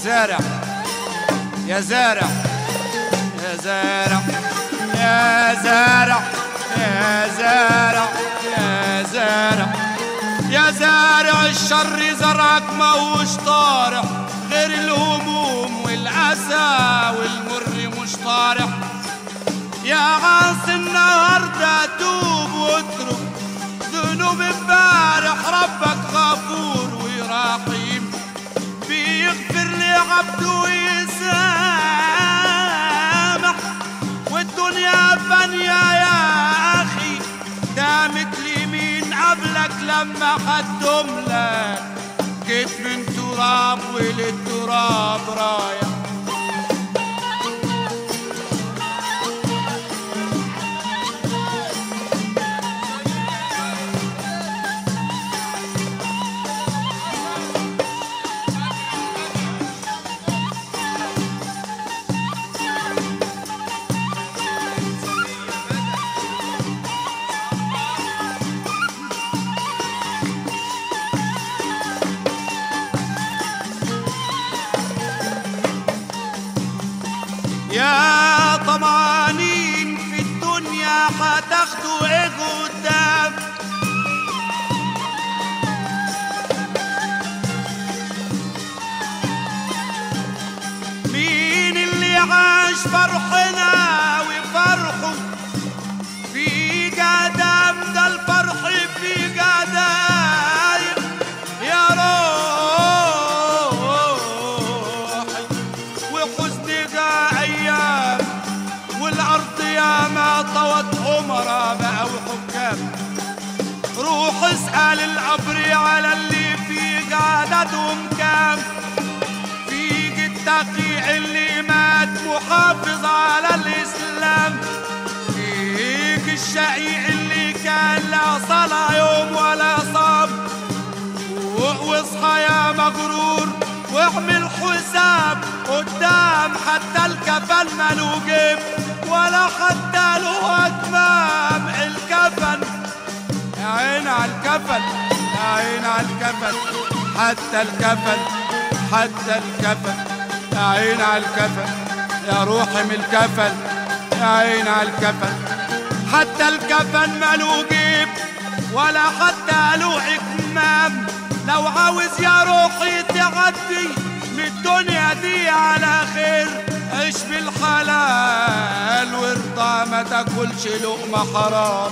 زارع يا زارع يا زارع يا زارع يا زارع يا زارع يا زارع الشر زرعك موش طارح غير الهموم والأسى والمر مش طارح يا عاصي النهارده توب واترك ذنوب امبارح ربك غفور ورحيم بيغفر لعبده ويسامح والدنيا فانية يا أخي دامت اليمين قبلك لما خدتم لك جيت من تراب وللتراب رايح يا طمعانين في الدنيا هتاخدوا ايه قدام مين اللي عاش فرحنا وفرحه في قدام ده الفرح في قدايم يا روحي وحزن جا ايام والارض يا ما طوت امراء بقى وحكام روح اسال القبر على اللي في قعدتهم كام في التقي اللي مات محافظ على الاسلام فيك الشقيق اللي كان لا صلى يوم ولا صام واصحى يا مغرور واعمل حساب قدام حتى الكفن مالو جيب ولا حتى له اكمام الكفن يا عين على الكفن يا عين على الكفن حتى الكفن حتى الكفن يا عين على الكفن يا روحي من الكفن يا عين على الكفن حتى الكفن مالو جيب ولا حتى له اكمام لو عاوز يا روحي تعدي من الدنيا دي على خير عيش بالحلال وارضى ما تاكلش لقمة حرام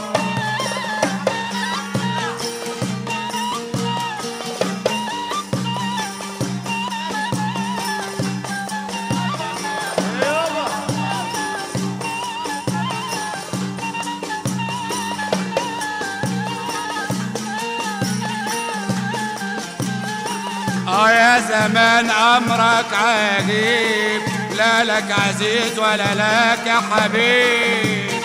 اه يا زمان امرك عجيب لا لك عزيز ولا لك يا حبيب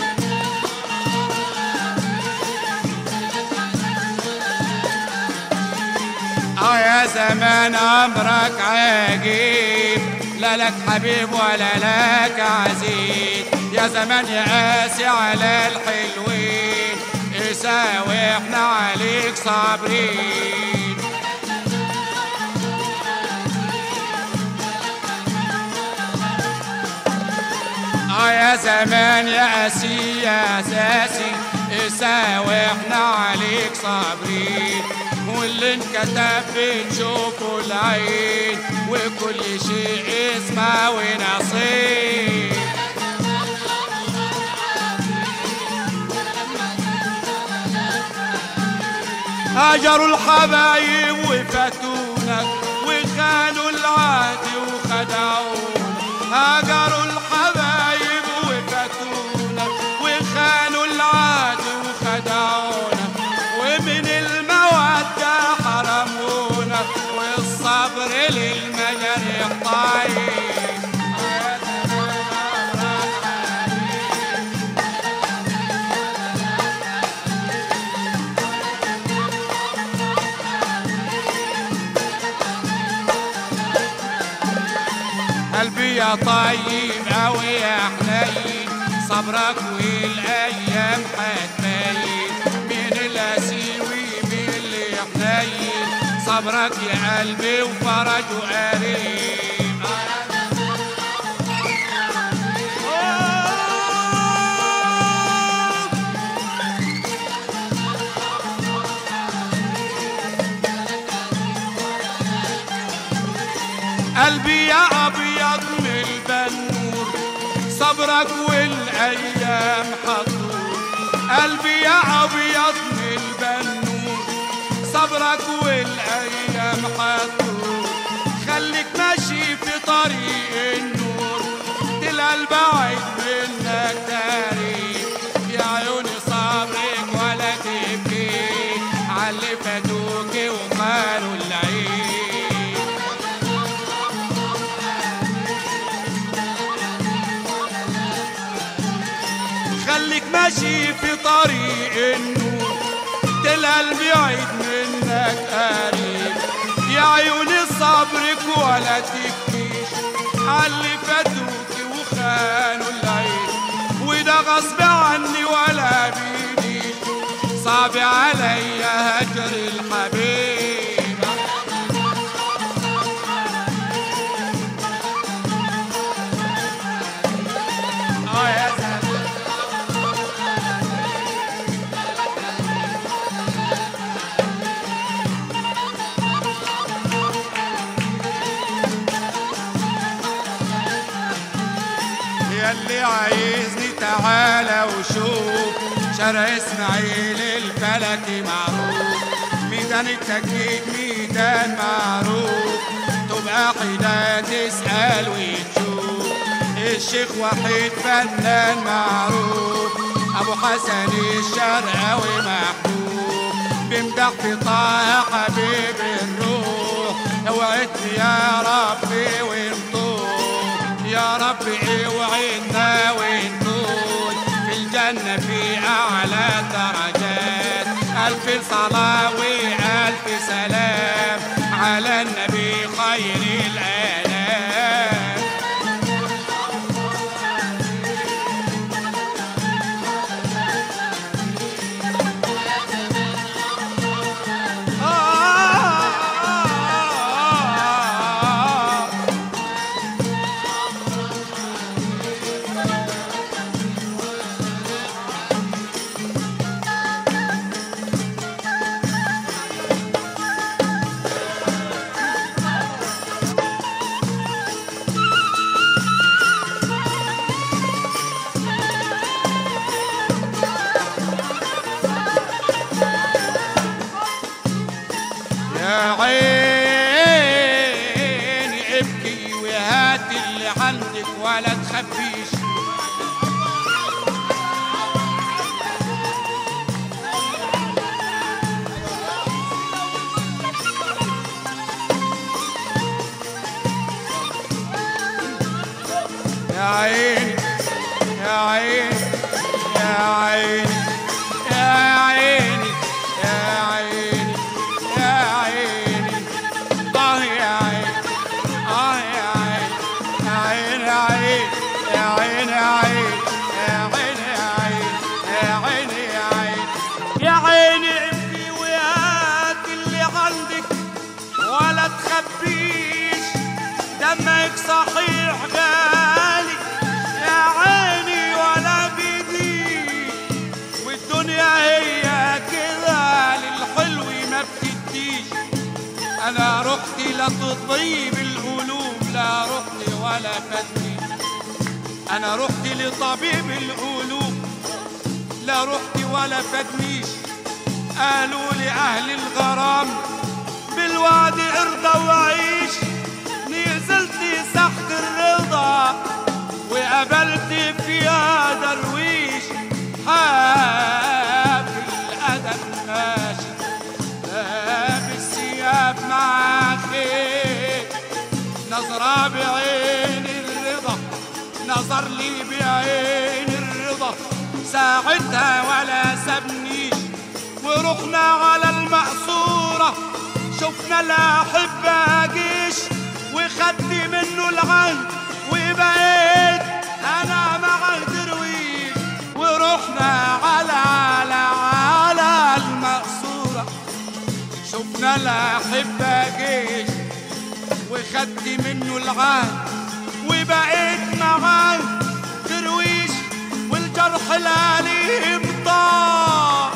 اه يا زمان امرك عجيب لا لك حبيب ولا لك عزيز يا زمان يا قاسي على الحلوين يساوي احنا عليك صابرين اه يا زمان يا اسي يا اساسي يساوي احنا عليك صابرين واللي انكتب بنشوفه العين وكل شيء اسمه ونصيب هجروا الحبايب وفاتونا وخانوا العهد وخدعونا هجروا الحبايب وفاتونا وخانوا العهد وخدعونا ومن المودة حرمونا والصبر للمجاريح طاير قلبي يا طيب أوي يا حنين صبرك والأيام هتبين مين الأسيوي مين اللي حنين صبرك يا قلبي وفرج قريب صبرك والايام حطوك قلبي يا ابيض من البنون صبرك والايام حطوك خليك ماشي في طريق النور تلقى البعيد منك تاريخ يا عيوني صبرك ولا تبكي عاللي فاتوكي وقالوا العيد خليك ماشي في طريق النور تلقى البعيد منك قريب يا عيوني صبرك ولا تبكيش عاللي فاتوكي وخانوا العين وده غصب عني ولا بيديش صعب عليا هجر الحبيب اه يا سلام ياللي عايزني تعالى وشوف شارع اسماعيل الفلكي معروف ميدان التجديد ميدان معروف تبقى حدا تسأل وتشوف الشيخ وحيد فنان معروف ابو حسن الشرقاوي محبوب بمدح في طه حبيب الروح اوعدني يا ربي ونطوف يا رب اوعدنا ونكون في الجنة في أعلى درجات ألف صلاة وألف سلام على النبي خير الآلام آه يا عيني ابكي وهات اللي عندك ولا تخبيش يا عيني يا عيني يا عيني يا عيني يا عيني يا عيني اه يا عيني اه يا عيني يا عيني يا عيني يا عيني يا عيني يا عيني يا عيني يا عيني يا عيني ابكي وهات اللي عندك ولا تخبيش دمك صحيح غالي يا عيني ولا بيديك والدنيا هي كده للحلو ما بتديش انا رحت لتطيب القلوب لا رحت ولا فاتني انا رحت لطبيب القلوب لا رحت ولا فاتنيش قالوا لي اهل الغرام بالوعد ارضى وعيش نزلت سحت الرضا وقابلت فيها درويش حافل الأدب ماشي لابس ثياب مع خير نظرة بعين الرضا نظر لي بعين الرضا ساعتها ولا سابنيش ورحنا على المقصورة شفنا الأحبة جيش وخدت منه العهد وبقيت أنا مع درويش ورحنا على على على المقصورة شفنا الأحبة جيش وخدت منه العهد وبقيت معاه درويش والجرح الأليم طار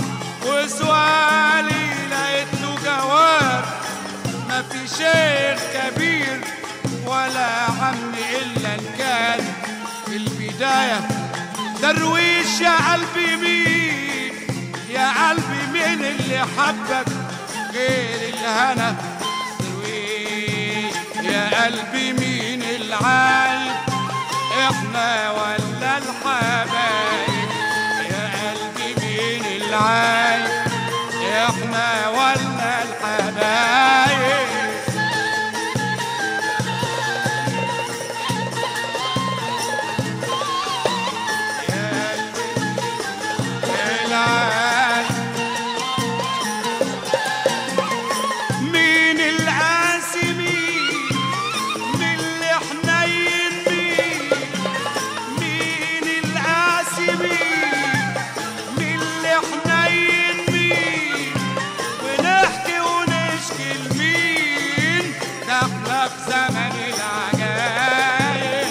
وسؤالي لقيت له جواب ما في شيخ كبير ولا عم إلا إن كان البداية درويش يا قلبي مين يا قلبي مين اللي حبك غير الهنا درويش يا قلبي مين العايب احنا ولا الحبايب يا قلبي مين العايب احنا ولا الحبايب يا قلبي العايب مين القاسي مين مين اللي حنين مين مين القاسي مين مين اللي حنين مين ونحكي ونشكي لمين ده احنا في زمن العجايب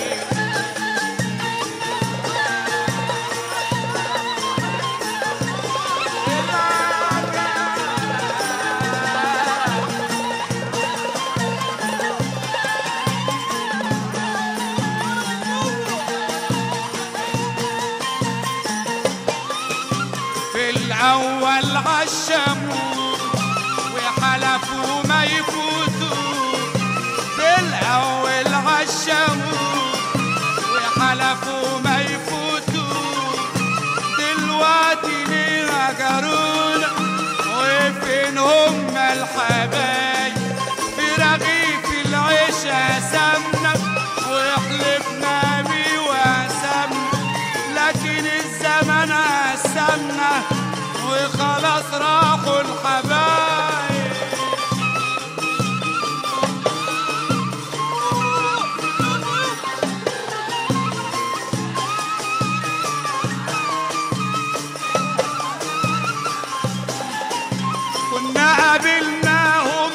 في الأول عشموا وحلفوا ما يفوتوا في الأول عشموا وحلفوا ما يفوتوا دلوقتي ليه هجرونا وفين هم الحبايب في رغيف العيش قسمنا وحلفنا بيه وقسمنا لكن الزمن قسمنا وخلاص راحوا الحبايب كنا قابلناهم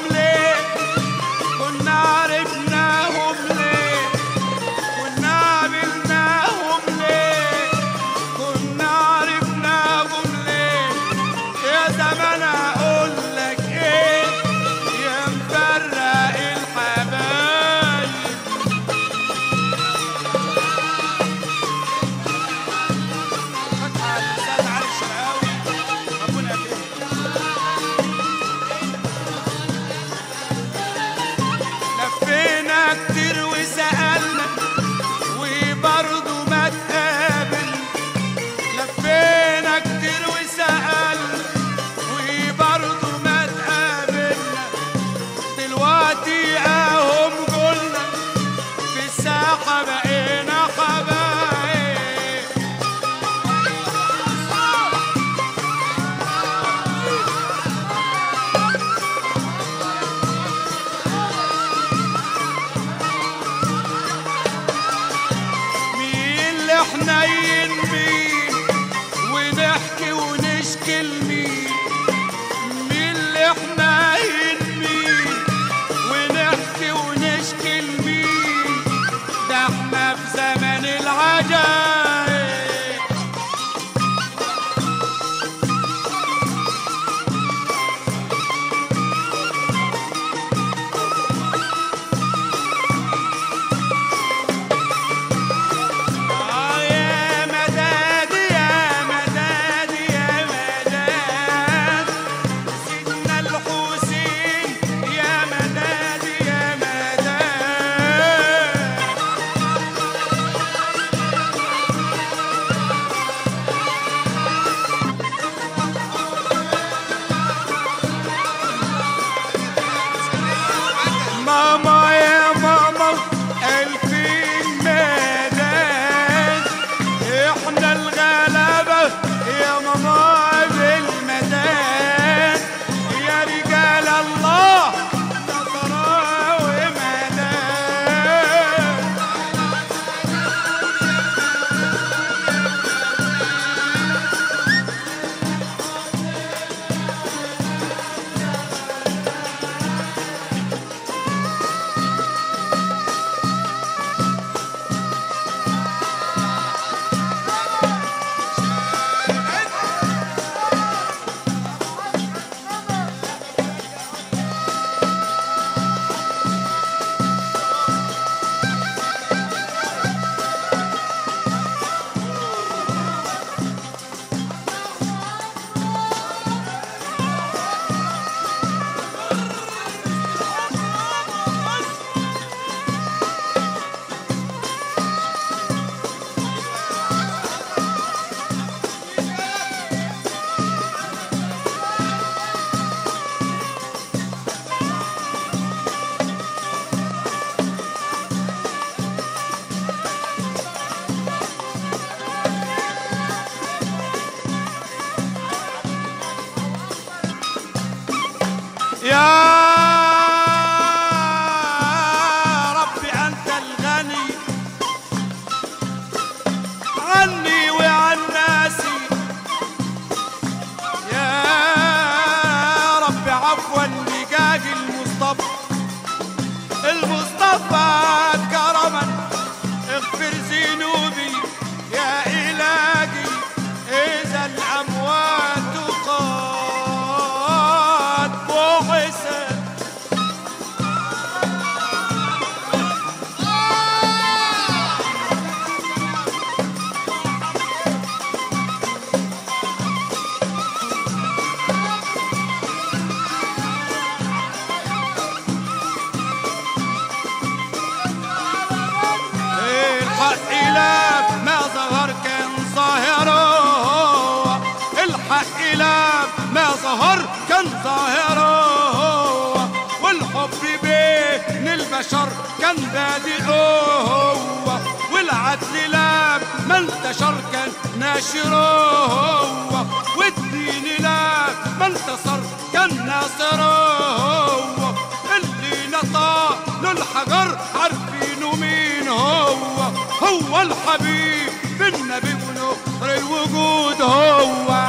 يا ربي أنت الغني عني وعن ناسي يا ربي عفوا لجاج المصطفى المصطفى كرما اغفر ذنوبي يا إلهي إذا الأموات قد بعثت الحق لا ما ظهر كان ظاهره الحق لا ما ظهر كان ظاهره والحب بين البشر كان بادئه والعدل لا ما انتشر كان ناشره والدين لا ما انتصر كان ناصره اللي نطى له الحجر عارفينه مين هو هو الحبيب بالنبي ونور الوجود هو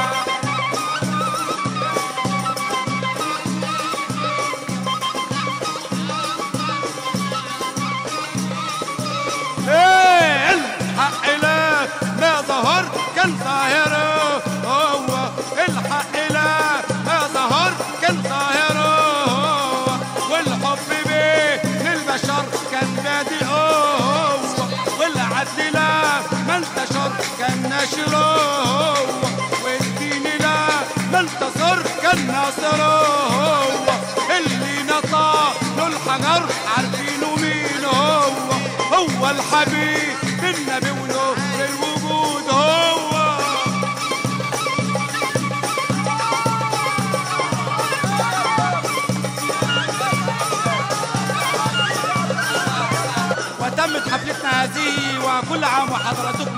ايه الحق لا ما ظهر كان ظاهره هو الحق لا ما ظهر كان ظاهره هو والحب بين البشر كان بادئه هو والعدل لا ما انتشر كان نشره هو والدين لا ما انتصر كان ناصره هو اللي نطى له الحجر عارفينه مين هو هو الحبيب بالنبي ونور الوجود هو وتمت حفلتنا هذه وكل عام وحضراتكم